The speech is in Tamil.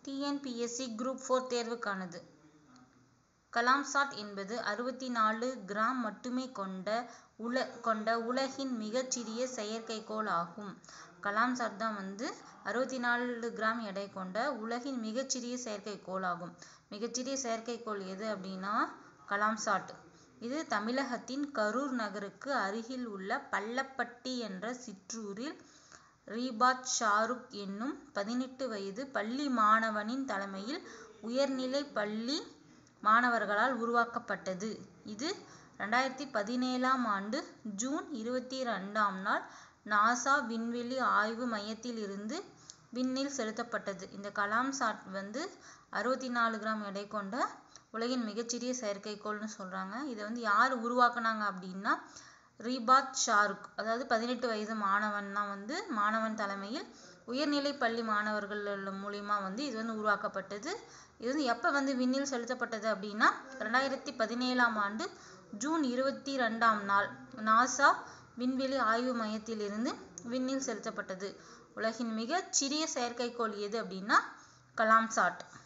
டிஎன்பிஎஸ்சி குரூப் ஃபோர் தேர்வுக்கானது கலாம்சாட் என்பது அறுபத்தி நாலு கிராம் மட்டுமே கொண்ட உல கொண்ட உலகின் மிகச்சிறிய செயற்கைக்கோள் ஆகும் கலாம்சாட் தான் வந்து அறுபத்தி நாலு கிராம் எடை கொண்ட உலகின் மிகச்சிறிய செயற்கைக்கோள் ஆகும் மிகச்சிறிய செயற்கைக்கோள் எது அப்படின்னா கலாம்சாட் இது தமிழகத்தின் கரூர் நகருக்கு அருகில் உள்ள பள்ளப்பட்டி என்ற சிற்றூரில் ரீபாத் ஷாருக் என்னும் பதினெட்டு வயது பள்ளி மாணவனின் தலைமையில் உயர்நிலை பள்ளி மாணவர்களால் உருவாக்கப்பட்டது இது ரெண்டாயிரத்தி பதினேழாம் ஆண்டு ஜூன் இருபத்தி ரெண்டாம் நாள் நாசா விண்வெளி ஆய்வு மையத்தில் இருந்து விண்ணில் செலுத்தப்பட்டது இந்த கலாம் சாட் வந்து அறுபத்தி நாலு கிராம் எடை கொண்ட உலகின் மிகச்சிறிய செயற்கைக்கோள்னு சொல்கிறாங்க இதை வந்து யார் உருவாக்குனாங்க அப்படின்னா ரீபாத் ஷாருக் அதாவது பதினெட்டு வயது மாணவன் தான் வந்து மாணவன் தலைமையில் உயர்நிலை பள்ளி மாணவர்கள் மூலிமா வந்து இது வந்து உருவாக்கப்பட்டது இது வந்து எப்போ வந்து விண்ணில் செலுத்தப்பட்டது அப்படின்னா ரெண்டாயிரத்தி பதினேழாம் ஆண்டு ஜூன் இருபத்தி ரெண்டாம் நாள் நாசா விண்வெளி ஆய்வு மையத்திலிருந்து விண்ணில் செலுத்தப்பட்டது உலகின் மிகச் சிறிய செயற்கைக்கோள் எது அப்படின்னா கலாம்சாட்